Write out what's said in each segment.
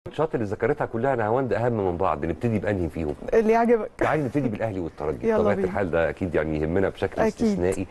الماتشات اللي ذكرتها كلها نهاوند اهم من بعض نبتدي بانهي فيهم اللي يعجبك تعالي نبتدي بالاهلي والترجي يلا بطبيعه بينا. الحال ده اكيد يعني يهمنا بشكل أكيد. استثنائي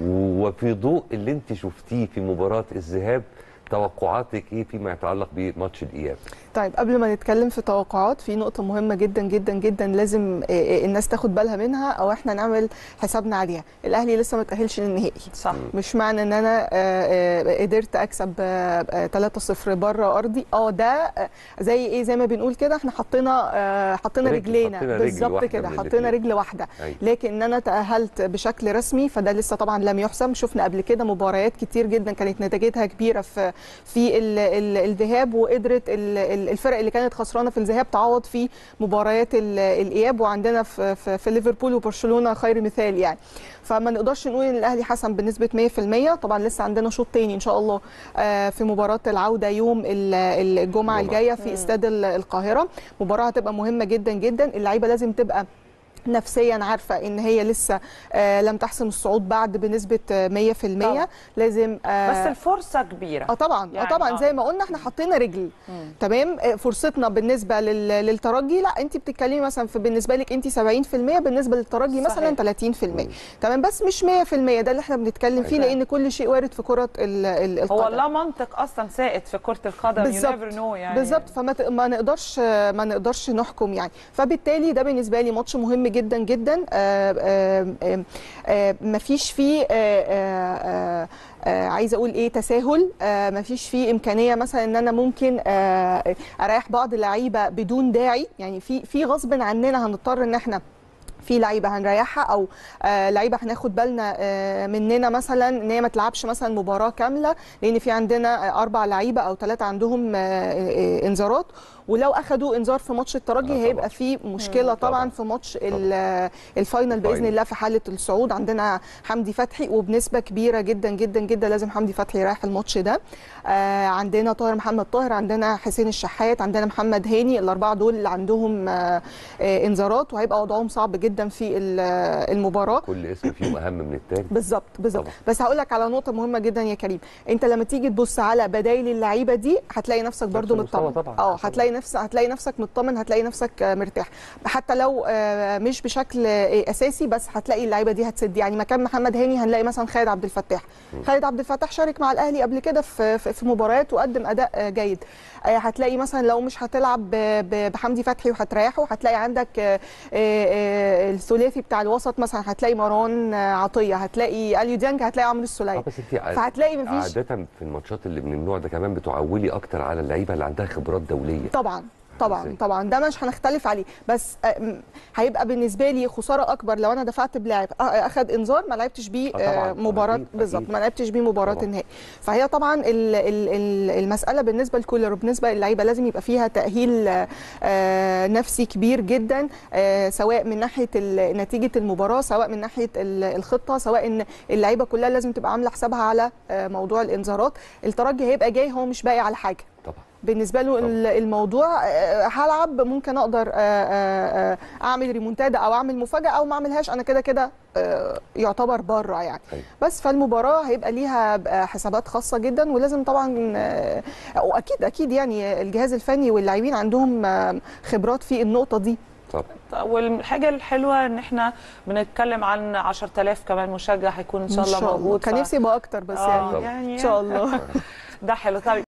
وفي ضوء اللي انت شفتيه في مباراه الذهاب توقعاتك ايه فيما يتعلق بماتش الاياب طيب قبل ما نتكلم في توقعات في نقطة مهمة جدا جدا جدا لازم آه، آه، الناس تاخد بالها منها او احنا نعمل حسابنا عليها الاهلي لسه ما تأهلش للنهائي صح مش معنى ان انا آه، آه، قدرت اكسب آه، آه، 3-0 بره ارضي اه ده آه، زي ايه زي ما بنقول كده احنا حطينا آه، حطينا رجل، رجلينا حطينا رجل بالظبط واحدة كده من حطينا الاتنين. رجل واحده أيوة. لكن ان انا تاهلت بشكل رسمي فده لسه طبعا لم يحسم شفنا قبل كده مباريات كتير جدا كانت نتيجتها كبيره في في ال ال الذهاب وقدرت ال- ال- الفرق اللي كانت خسرانه في الذهاب تعوض في مباريات ال- الاياب وعندنا في, في, في ليفربول وبرشلونه خير مثال يعني فما نقدرش نقول ان الاهلي حسم بنسبه 100% طبعا لسه عندنا شوط تاني ان شاء الله آه، في مباراه العوده يوم ال- الجمعه الجمعة. الجايه في استاد ال- القاهره مباراه هتبقى مهمه جدا جدا اللعيبه لازم تبقى نفسيا عارفه ان هي لسه آه لم تحسم الصعود بعد بنسبه آه، 100% طبعا. لازم آه بس الفرصه كبيره اه طبعا اه يعني طبعا آه. زي ما قلنا احنا حطينا رجل مم. تمام آه، فرصتنا بالنسبه لل- للترجي لا انت بتتكلمي مثلا في بالنسبه لك انت 70% بالنسبه للترجي مثلا 30% تمام بس مش 100% ده اللي احنا بنتكلم فيه أيوة. لان كل شيء وارد في كره ال- ال- القدم هو لا منطق اصلا سائد في كره القدم يو بالظبط. نيفر نو يعني بالظبط فما ت- ما نقدرش ما نقدرش نحكم يعني فبالتالي ده بالنسبه لي ماتش مهم جدا جدا آه، آه، آه، آه، مفيش فيه آه، آه، آه، آه، عايزه اقول ايه تساهل آه، مفيش فيه امكانيه مثلا ان انا ممكن آه، اريح بعض اللعيبه بدون داعي يعني في في غصب عننا هنضطر ان احنا في لعيبه هنريحها او آه لعيبه هناخد بالنا آه مننا مثلا ان هي ما تلعبش مثلا مباراه كامله لان في عندنا آه اربع لعيبه او ثلاثه عندهم آه آه انذارات ولو اخذوا انذار في ماتش الترجي آه طبعاً. هيبقى في مشكله طبعا, طبعاً. في ماتش ال- آه، الفاينل باذن الفاينل. الله في حاله الصعود عندنا حمدي فتحي وبنسبه كبيره جدا جدا جدا لازم حمدي فتحي يريح الماتش ده آه عندنا طاهر محمد طاهر عندنا حسين الشحات عندنا محمد هاني الاربعه دول اللي عندهم آه آه انذارات وهيبقى وضعهم صعب جدا في ال- آه، المباراه كل اسم فيهم اهم من التاني بالظبط بالظبط طبعا. بس هقول لك على نقطه مهمه جدا يا كريم انت لما تيجي تبص على بدايل اللعيبه دي هتلاقي نفسك برضو المستوى مطمن طبعاً. اه طبعاً. هتلاقي نفسك هتلاقي نفسك مطمن هتلاقي نفسك آه، مرتاح حتى لو آه، مش بشكل آه، اساسي بس هتلاقي اللعيبه دي هتسد يعني مكان محمد هاني هنلاقي مثلا خالد عبد الفتاح خالد عبد الفتاح شارك مع الاهلي قبل كده في في في مباريات وقدم اداء آه، جيد آه، هتلاقي مثلا لو مش هتلعب ب- ب- بحمدي فتحي وهتريحه هتلاقي عندك آه، آه، آه، الثلاثي بتاع الوسط مثلا هتلاقي مروان آه، عطيه هتلاقي اليو ديانج هتلاقي عمرو اه السوليه بس انت ع- فهتلاقي مفيش عاده في الماتشات اللي من النوع ده كمان بتعولي اكتر على اللعيبه اللي عندها خبرات دوليه طبعا طبعا إزاي؟ طبعا ده مش هنختلف عليه بس آه، م- هيبقى بالنسبه لي خساره اكبر لو انا دفعت بلاعب آه، اخد انذار ما لعبتش بيه آه، طبعاً. آه، مباراه أكيد، بالظبط أكيد. ما لعبتش بيه مباراه طبعاً. النهائي فهي طبعا ال- ال- ال- المساله بالنسبه لكولر وبالنسبه للعيبه لازم يبقى فيها تاهيل آه، آه، نفسي كبير جدا آه، سواء من ناحيه ال- نتيجه المباراه سواء من ناحيه ال- الخطه سواء ان اللعيبه كلها لازم تبقى عامله حسابها على آه، موضوع الانذارات الترجي هيبقى جاي هو مش باقي على حاجه طبعا بالنسبه له طبعا. ال- الموضوع آه، هلعب ممكن اقدر آه، آه، آه، اعمل ريمونتادا او اعمل مفاجاه او ما اعملهاش انا كده كده آه، يعتبر بره يعني أيوة. بس فالمباراه هيبقى ليها بقى حسابات خاصه جدا ولازم طبعا آه، واكيد اكيد يعني الجهاز الفني واللاعبين عندهم آه، خبرات في النقطه دي طبعا والحاجه الحلوه ان احنا بنتكلم عن 10000 كمان مشجع هيكون ان شاء الله موجود كان ف- نفسي يبقى اكتر بس آه، يعني يعني ان شاء الله ده حلو طيب